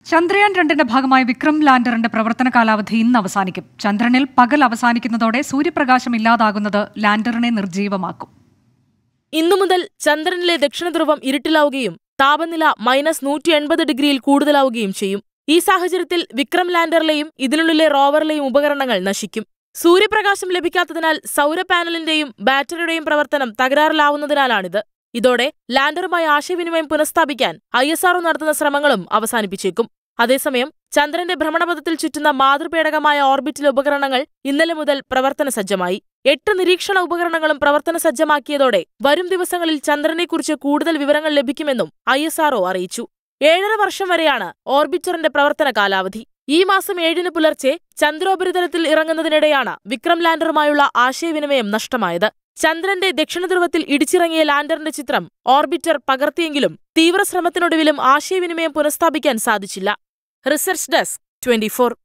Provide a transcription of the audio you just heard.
ചന്ദ്രയാൻ രണ്ടിന്റെ ഭാഗമായി വിക്രം ലാൻഡറിന്റെ പ്രവർത്തന കാലാവധി ഇന്ന് അവസാനിക്കും ചന്ദ്രനിൽ പകൽ അവസാനിക്കുന്നതോടെ സൂര്യപ്രകാശം ഇല്ലാതാകുന്നത് ലാൻഡറിനെ നിർജീവമാക്കും ഇന്നു മുതൽ ചന്ദ്രനിലെ ദക്ഷിണധ്രുവം ഇരുട്ടിലാവുകയും താപനില മൈനസ് നൂറ്റി എൺപത് ഡിഗ്രിയിൽ കൂടുതലാവുകയും ചെയ്യും ഈ സാഹചര്യത്തിൽ വിക്രം ലാൻഡറിലെയും ഇതിനുള്ളിലെ റോവറിലെയും ഉപകരണങ്ങൾ നശിക്കും സൂര്യപ്രകാശം ലഭിക്കാത്തതിനാൽ സൗര പാനലിന്റെയും ബാറ്ററിയുടെയും പ്രവർത്തനം തകരാറിലാവുന്നതിനാലാണിത് ഇതോടെ ലാൻഡറുമായി ആശയവിനിമയം പുനഃസ്ഥാപിക്കാൻ ഐ എസ് ആർഒ നടത്തുന്ന ശ്രമങ്ങളും അവസാനിപ്പിച്ചേക്കും അതേസമയം ചന്ദ്രന്റെ ഭ്രമണപഥത്തിൽ ചുറ്റുന്ന മാതൃപേടകമായ ഓർബിറ്റിലെ ഉപകരണങ്ങൾ ഇന്നലെ മുതൽ പ്രവർത്തന സജ്ജമായി എട്ട് നിരീക്ഷണ ഉപകരണങ്ങളും പ്രവർത്തന സജ്ജമാക്കിയതോടെ വരും ദിവസങ്ങളിൽ ചന്ദ്രനെക്കുറിച്ച് കൂടുതൽ വിവരങ്ങൾ ലഭിക്കുമെന്നും ഐ എസ് ആർഒ അറിയിച്ചു ഏഴര വർഷം വരെയാണ് ഓർബിറ്ററിന്റെ പ്രവർത്തന കാലാവധി ഈ മാസം ഏഴിന് പുലർച്ചെ ചന്ദ്രോപരിതലത്തിൽ ഇറങ്ങുന്നതിനിടെയാണ് വിക്രം ലാൻഡറുമായുള്ള ആശയവിനിമയം നഷ്ടമായത് ചന്ദ്രന്റെ ദക്ഷിണധ്രുവത്തിൽ ഇടിച്ചിറങ്ങിയ ലാൻഡറിന്റെ ചിത്രം ഓർബിറ്റർ പകർത്തിയെങ്കിലും തീവ്രശ്രമത്തിനൊടുവിലും ആശയവിനിമയം പുനഃസ്ഥാപിക്കാൻ സാധിച്ചില്ല റിസർച്ച് ഡെസ്ക് ട്വന്റി